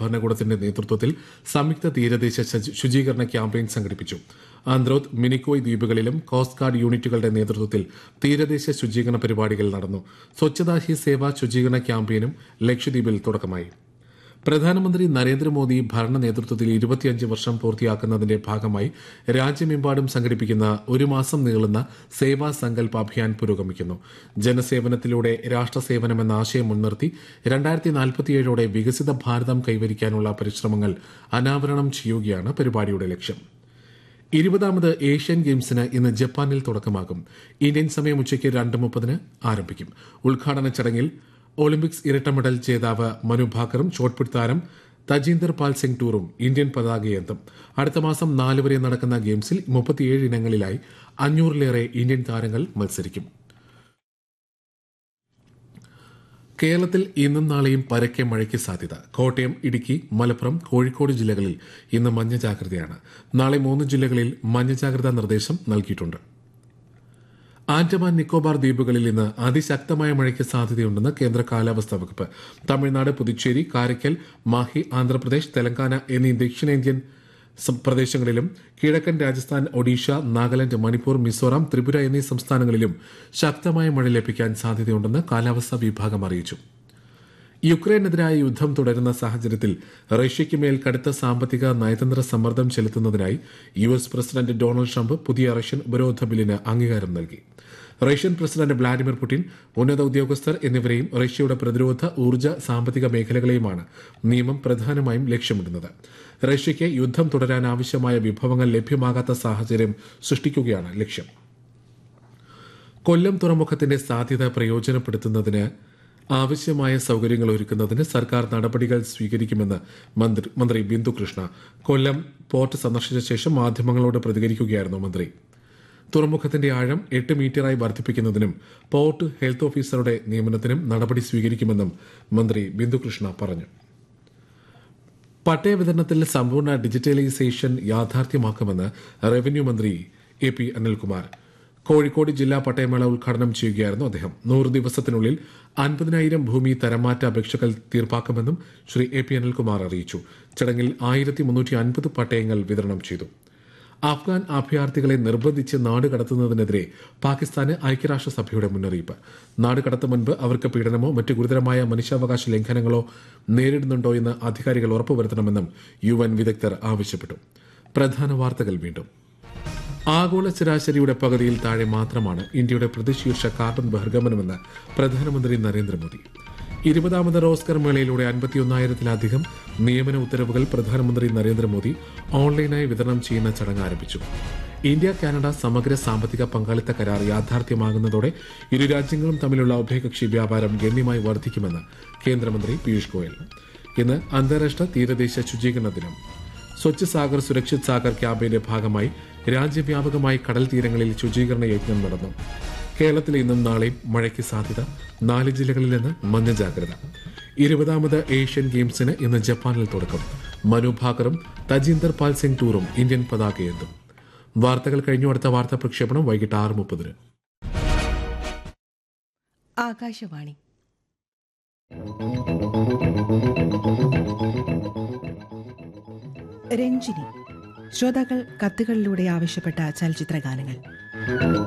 ഭരണകൂടത്തിന്റെ നേതൃത്വത്തിൽ സംയുക്ത തീരദേശ ശുചി- ശുചീകരണ ക്യാമ്പയിൻ സംഘടിപ്പിച്ചു ആന്ത്രോത്ത് മിനിക്കോയ് ദ്വീപുകളിലും കോസ്റ്റ് ഗാർഡ് യൂണിറ്റുകളുടെ നേതൃത്വത്തിൽ തീരദേശ ശുചീകരണ പരിപാടികൾ നടന്നു സ്വച്ഛതാ ഹി സേവ ശുചീകരണ ക്യാമ്പയിനും ലക്ഷദ്വീപിൽ തുടക്കമായി പ്രധാനമന്ത്രി നരേന്ദ്രമോദി ഭരണ നേതൃത്വത്തിൽ ഇരുപത്തിയഞ്ച് വർഷം പൂർത്തിയാക്കുന്നതിന്റെ ഭാഗമായി രാജ്യമെമ്പാടും സംഘടിപ്പിക്കുന്ന ഒരു മാസം നീളുന്ന സേവാ സങ്കൽപ് അഭിയാൻ പുരോഗമിക്കുന്നു ജനസേവനത്തിലൂടെ രാഷ്ട്രസേവനം എന്ന ആശയം മുൻനിർത്തി രണ്ടായിരത്തി നാൽപ്പത്തിയേഴോടെ വികസിത ഭാരതം കൈവരിക്കാനുള്ള പരിശ്രമങ്ങൾ അനാവരണം ചെയ്യുകയാണ് പരിപാടിയുടെ ലക്ഷ്യം ഇരുപതാമത് ഏഷ്യൻ ഗെയിംസിന് ഇന്ന് ജപ്പാനിൽ തുടക്കമാകും ഇന്ത്യൻ സമയം ഉച്ചയ്ക്ക് രണ്ട് മുപ്പതിന് ആരംഭിക്കും ഉദ്ഘാടന ചടങ്ങിൽ ഒളിമ്പിക്സ് ഇരട്ട മെഡൽ ജേതാവ് മനു ഭാക്കറും ഷോട്ട്പുട്ട് താരം തജീന്ദർ പാൽ സിംഗ് ടൂറും ഇന്ത്യൻ പതാകയേന്തും അടുത്ത മാസം നാല് വരെ നടക്കുന്ന ഗെയിംസിൽ മുപ്പത്തിയേഴ് ഇനങ്ങളിലായി അഞ്ഞൂറിലേറെ ഇന്ത്യൻ താരങ്ങൾ മത്സരിക്കും കേരളത്തിൽ ഇന്നും നാളെയും പരക്കെ മഴയ്ക്ക് സാധ്യത കോട്ടയം ഇടുക്കി മലപ്പുറം കോഴിക്കോട് ജില്ലകളിൽ ഇന്ന് മഞ്ഞ ജാഗ്രതയാണ് നാളെ മൂന്ന് ജില്ലകളിൽ മഞ്ഞ ജാഗ്രതാ നിർദ്ദേശം നൽകിയിട്ടുണ്ട് ആൻഡമാൻ നിക്കോബാർ ദ്വീപുകളിൽ ഇന്ന് അതിശക്തമായ മഴയ്ക്ക് സാധ്യതയുണ്ടെന്ന് കേന്ദ്ര കാലാവസ്ഥാ വകുപ്പ് തമിഴ്നാട് പുതുച്ചേരി കാരയ്ക്കൽ മാഹി ആന്ധ്രാപ്രദേശ് തെലങ്കാന എന്നീ ദക്ഷിണേന്ത്യൻ സം- പ്രദേശങ്ങളിലും കിഴക്കൻ രാജസ്ഥാൻ ഒഡീഷ നാഗാലാന്റ് മണിപ്പൂർ മിസോറാം ത്രിപുര എന്നീ സംസ്ഥാനങ്ങളിലും ശക്തമായ മഴ ലഭിക്കാൻ സാധ്യതയുണ്ടെന്ന് കാലാവസ്ഥാ വിഭാഗം അറിയിച്ചു യുക്രൈനെതിരായ യുദ്ധം തുടരുന്ന സാഹചര്യത്തിൽ റഷ്യയ്ക്ക് മേൽ കടുത്ത സാമ്പത്തിക നയതന്ത്ര സമ്മർദ്ദം ചെലുത്തുന്നതിനായി U S president Donald Trump പുതിയ റഷ്യൻ ഉപരോധ ബില്ലിന് അംഗീകാരം നൽകി റഷ്യൻ പ്രസിഡന്റ് വ്ളാഡിമിർ പുടിൻ ഉന്നത ഉദ്യോഗസ്ഥർ എന്നിവരെയും റഷ്യയുടെ പ്രതിരോധ ഊർജ്ജ സാമ്പത്തിക മേഖലകളെയുമാണ് നിയമം പ്രധാനമായും ലക്ഷ്യമിടുന്നത് റഷ്യയ്ക്ക് യുദ്ധം തുടരാൻ ആവശ്യമായ വിഭവങ്ങൾ ലഭ്യമാകാത്ത സാഹചര്യം സൃഷ്ടിക്കുകയാണ് ലക്ഷ്യം കൊല്ലം തുറമുഖത്തിന്റെ സാധ്യത പ്രയോജനപ്പെടുത്തുന്നതിന് ആവശ്യമായ സൌകര്യങ്ങൾ ഒരുക്കുന്നതിന് സർക്കാർ നടപടികൾ സ്വീകരിക്കുമെന്ന് മന്ത്രി മന്ത്രി ബിന്ദു കൃഷ്ണ കൊല്ലം പോർട്ട് സന്ദർശിച്ച ശേഷം മാധ്യമങ്ങളോട് പ്രതികരിക്കുകയായിരുന്നു മന്ത്രി തുറമുഖത്തിന്റെ ആഴം എട്ട് മീറ്ററായി വർദ്ധിപ്പിക്കുന്നതിനും പോർട്ട് ഹെൽത്ത് ഓഫീസറുടെ നിയമനത്തിനും നടപടി സ്വീകരിക്കുമെന്നും മന്ത്രി ബിന്ദുകൃഷ്ണ പറഞ്ഞു പട്ടയ വിതരണത്തിൽ സമ്പൂർണ്ണ ഡിജിറ്റലൈസേഷൻ യാഥാർത്ഥ്യമാക്കുമെന്ന് റവന്യൂ മന്ത്രി എ പി അനിൽകുമാർ കോഴിക്കോട് ജില്ലാ പട്ടയമേള ഉദ്ഘാടനം ചെയ്യുകയായിരുന്നു അദ്ദേഹം നൂറ് ദിവസത്തിനുള്ളിൽ അൻപതിനായിരം ഭൂമി തരംമാറ്റ അപേക്ഷകൾ തീർപ്പാക്കുമെന്നും ശ്രീ എ പി അനിൽകുമാർ അറിയിച്ചു ചടങ്ങിൽ ആയിരത്തി മുന്നൂറ്റി അൻപത് പട്ടയങ്ങൾ വിതരണം ചെയ്തു അഫ്ഗാൻ അഭയാർത്ഥികളെ നിർബന്ധിച്ച് നാട് കടത്തുന്നതിനെതിരെ പാകിസ്ഥാന് ഐക്യരാഷ്ട്രസഭയുടെ മുന്നറിയിപ്പ് നാട് കടത്തും മുൻപ് അവർക്ക് പീഡനമോ മറ്റ് ഗുരുതരമായ മനുഷ്യാവകാശ ലംഘനങ്ങളോ നേരിടുന്നുണ്ടോ എന്ന് അധികാരികൾ ഉറപ്പുവരുത്തണമെന്നും യു എൻ വിദഗ്ധർ ആവശ്യപ്പെട്ടു പ്രധാന വാർത്തകൾ വീണ്ടും ആഗോള ശരാശരിയുടെ പകുതിയിൽ താഴെ മാത്രമാണ് ഇന്ത്യയുടെ പ്രതിശീർഷ കാർബൺ ബഹിർഗമനമെന്ന് പ്രധാനമന്ത്രി നരേന്ദ്രമോദി ഇരുപതാമത് റോസ്കർ മേളയിലൂടെ അൻപത്തിയൊന്നായിരത്തിലധികം നിയമന ഉത്തരവുകൾ പ്രധാനമന്ത്രി നരേന്ദ്രമോദി ഓൺലൈനായി വിതരണം ചെയ്യുന്ന ചടങ്ങ് ആരംഭിച്ചു ഇന്ത്യ കാനഡ സമഗ്ര സാമ്പത്തിക പങ്കാളിത്ത കരാർ യാഥാർത്ഥ്യമാകുന്നതോടെ ഇരു രാജ്യങ്ങളും തമ്മിലുള്ള ഉഭയകക്ഷി വ്യാപാരം ഗണ്യമായി വർദ്ധിക്കുമെന്ന് കേന്ദ്രമന്ത്രി പീയൂഷ് ഗോയൽ ഇന്ന് അന്താരാഷ്ട്ര തീരദേശ ശുചീകരണ ദിനം സ്വച്ഛ് സാഗർ സുരക്ഷിത് സാഗർ ക്യാമ്പയിന്റെ ഭാഗമായി രാജ്യവ്യാപകമായി കടൽ തീരങ്ങളിൽ ശുചീകരണ യജ്ഞം നടന്നു കേരളത്തിൽ ഇന്നും നാളെയും മഴയ്ക്ക് സാധ്യത നാല് ജില്ലകളിൽ നിന്ന് മഞ്ഞ ജാഗ്രത ഇരുപതാമത് ഏഷ്യൻ ഗെയിംസിന് ഇന്ന് ജപ്പാനിൽ തുടക്കം മനു ഭാക്കറും തജീന്ദർ പാൽ സിംഗ് ടൂറും ഇന്ത്യൻ പതാകയേന്തും വാർത്തകൾ കഴിഞ്ഞു അടുത്ത വാർത്താ പ്രക്ഷേപണം വൈകിട്ട് ആറ് മുപ്പതിന് ആകാശവാണി രഞ്ജിനി ശ്രോതാക്കൾ കത്തുകളിലൂടെ ആവശ്യപ്പെട്ട ചലച്ചിത്ര ഗാനങ്ങൾ